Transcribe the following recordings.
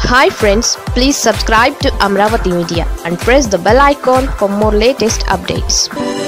hi friends please subscribe to Amaravati media and press the bell icon for more latest updates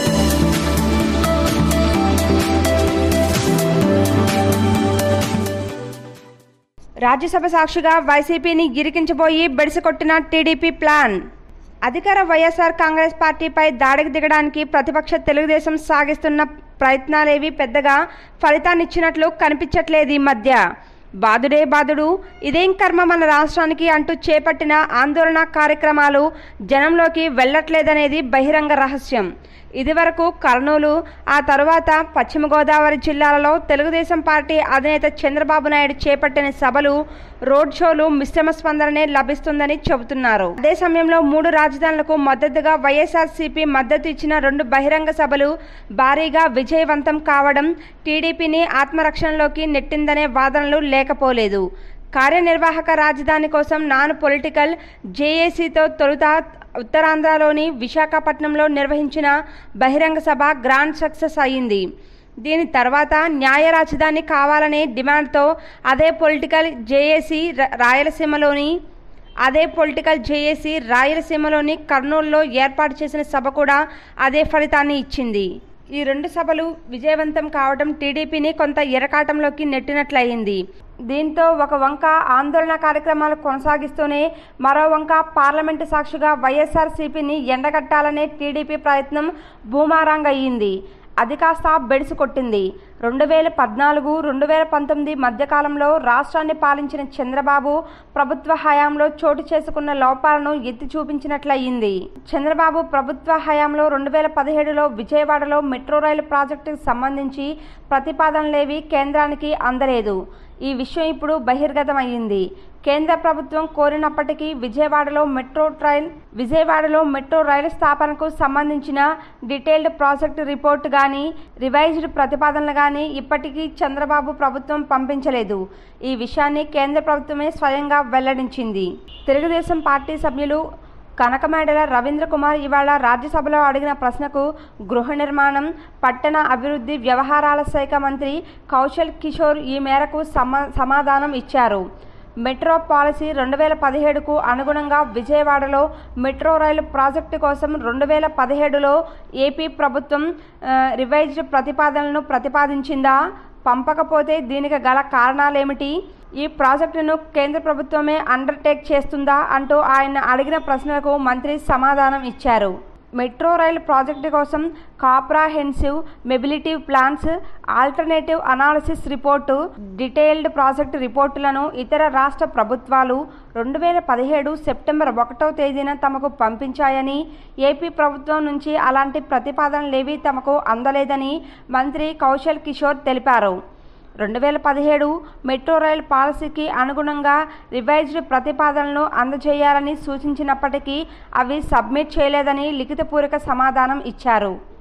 Rajya Sabha సాక్షిగా వైసీపీని గిరికించబోయి బెడిసికొట్టిన TDP plan అధికార వైఎస్ఆర్ కాంగ్రెస్ పార్టీపై దాడికి దిగడానికి ప్రతిపక్ష తెలుగుదేశం సాగిస్తున్న ప్రయత్నాలేవి పెద్దగా ఫలితాన్నిచ్చినట్లు కనిపించట్లేదు ఈ మధ్య బాదుడే బాదుడు ఇదేం కర్మ మన రాష్ట్రానికి అంటూ చేపట్టిన ఆందోళన కార్యక్రమాలు జనంలోకి వెళ్ళట్లేదనేది బహిరంగ రహస్యం ఇదివరకు కర్నూలు ఆ తరువాత పశ్చిమ గోదావరి జిల్లాలలో తెలుగుదేశం పార్టీ అధినేత చంద్రబాబు నాయుడు చేపట్టిన సభలు రోడ్ షోలు మిశ్రమ స్పందననే లభిస్తుందని చెబుతున్నారు అదే సమయంలో మూడు రాజధానులకు మద్దతుగా వైఎస్ఆర్సీపీ మద్దతు ఇచ్చిన రెండు బహిరంగ సభలు భారీగా విజయవంతం కావడం టీడీపీని ఆత్మరక్షణలోకి నెట్టిందనే వాదనలు లేకపోలేదు కార్యనిర్వాహక రాజధాని కోసం నాన్ పొలిటికల్ జేఏసీతో తొలుత ఉత్తరాంధ్రలోని విశాఖపట్నంలో నిర్వహించిన బహిరంగ సభ గ్రాండ్ సక్సెస్ అయింది దీని తర్వాత న్యాయ రాజధాని కావాలనే డిమాండ్తో అదే పొలిటికల్ జేఏసీ రాయలసీమలోని అదే పొలిటికల్ జేఏసీ రాయలసీమలోని కర్నూలులో ఏర్పాటు చేసిన సభ కూడా అదే ఫలితాన్ని ఇచ్చింది ఈ రెండు సభలు విజయవంతం కావడం టీడీపీని కొంత ఎరకాటంలోకి నెట్టినట్లయింది దీంతో ఒక వంక ఆందోళన కార్యక్రమాలు కొనసాగిస్తూనే మరో వంక పార్లమెంటు సాక్షిగా వైఎస్ఆర్సీపీని ఎండగట్టాలనే టీడీపీ ప్రయత్నం బూమారాంగ్ అయ్యింది అది కాస్త బెడిసి కొట్టింది రెండు వేల పద్నాలుగు రెండు వేల పంతొమ్మిది మధ్యకాలంలో రాష్ట్రాన్ని పాలించిన చంద్రబాబు ప్రభుత్వ హయాంలో చోటు చేసుకున్న లోపాలను ఎత్తి చూపించినట్లయింది చంద్రబాబు ప్రభుత్వ హయాంలో రెండు వేల పదిహేడులో విజయవాడలో మెట్రో రైలు ప్రాజెక్టుకు సంబంధించి ప్రతిపాదనలేవి కేంద్రానికి అందలేదు ఈ విషయం ఇప్పుడు బహిర్గతమయ్యింది కేంద్ర ప్రభుత్వం కోరినప్పటికీ విజయవాడలో మెట్రో ట్రైన్ విజయవాడలో మెట్రో రైలు స్థాపనకు సంబంధించిన డీటెయిల్డ్ ప్రాజెక్ట్ రిపోర్ట్ కానీ రివైజ్డ్ ప్రతిపాదనలు కానీ ఇప్పటికీ చంద్రబాబు ప్రభుత్వం పంపించలేదు ఈ విషయాన్ని కేంద్ర ప్రభుత్వమే స్వయంగా వెల్లడించింది తెలుగుదేశం పార్టీ సభ్యులు కనకమేడల రవీంద్ర కుమార్ ఇవాళ రాజ్యసభలో అడిగిన ప్రశ్నకు గృహ నిర్మాణం పట్టణ అభివృద్ధి వ్యవహారాల శాఖ మంత్రి కౌశల్ కిషోర్ ఈ మేరకు సమా సమాధానం ఇచ్చారు మెట్రో పాలసీ రెండు వేల పదిహేడుకు అనుగుణంగా విజయవాడలో మెట్రో రైలు ప్రాజెక్టు కోసం రెండు వేల పదిహేడులో ఏపీ ప్రభుత్వం రివైజ్డ్ ప్రతిపాదనలను ప్రతిపాదించిందా పంపకపోతే దీనికి గల కారణాలేమిటి ఈ ప్రాజెక్టును కేంద్ర ప్రభుత్వమే అండర్టేక్ చేస్తుందా అంటూ ఆయన అడిగిన ప్రశ్నలకు మంత్రి సమాధానం ఇచ్చారు మెట్రో రైలు ప్రాజెక్టు కోసం comprehensive mobility plans alternative analysis report detailed project రిపోర్టులను ఇతర రాష్ట్ర ప్రభుత్వాలు రెండు వేల పదిహేడు సెప్టెంబర్ ఒకటో తేదీన తమకు పంపించాయని ఏపీ ప్రభుత్వం నుంచి అలాంటి ప్రతిపాదనలేవీ తమకు అందలేదని మంత్రి కౌశల్ కిషోర్ తెలిపారు రెండు వేల పదిహేడు మెట్రో రైల్ పాలసీకి అనుగుణంగా రివైజ్డ్ ప్రతిపాదనలను అందజేయాలని సూచించినప్పటికీ అవి సబ్మిట్ చేయలేదని లిఖితపూర్వక సమాధానం ఇచ్చారు